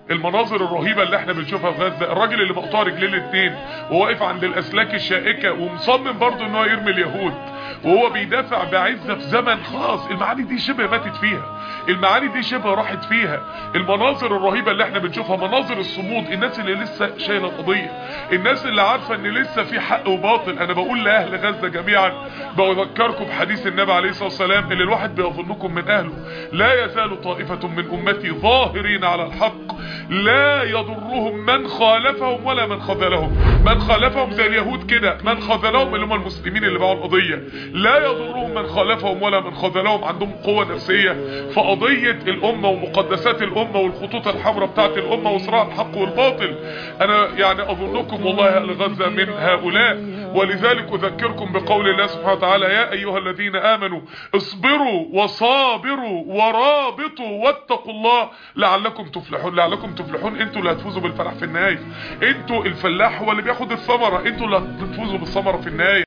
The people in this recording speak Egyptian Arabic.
المناظر الرهيبة اللي احنا بنشوفها في غزة الراجل اللي مقطوع رجلين الاتنين وواقف عند الاسلاك الشائكة ومصمم برضه ان هو يرمي اليهود وهو بيدافع بعزة في زمن خاص المعاني دي شبه ماتت فيها المعاني دي شبه راحت فيها المناظر الرهيبة اللي احنا بنشوفها مناظر الصمود الناس اللي لسه شايلة القضية الناس اللي عارفة ان لسه في حق وباطل انا بقول لاهل غزة جميعا بذكركم بحديث النبي عليه الصلاة والسلام اللي الواحد بيظنكم من اهله لا يزال طائفة من امتي ظاهرين على الحق لا يضرهم من خالفهم ولا من خذلهم من خالفهم زي اليهود كده من خذلهم اللي هم المسلمين اللي باعوا القضية لا يضرهم من خالفهم ولا من خذلهم عندهم قوة نفسية فقضية الامة ومقدسات الامة والخطوط الحمراء بتاعت الامة وصراع الحق والباطل انا يعني اظنكم والله اهل غزة من هؤلاء ولذلك اذكركم بقول الله سبحانه وتعالى يا ايها الذين امنوا اصبروا وصابروا ورابطوا واتقوا الله لعلكم تفلحون لعلكم تفلحون انتوا اللي هتفوزوا بالفلاح في النهاية انتوا الفلاح هو اللي بياخد الثمرة انتوا اللي هتفوزوا بالثمرة في النهاية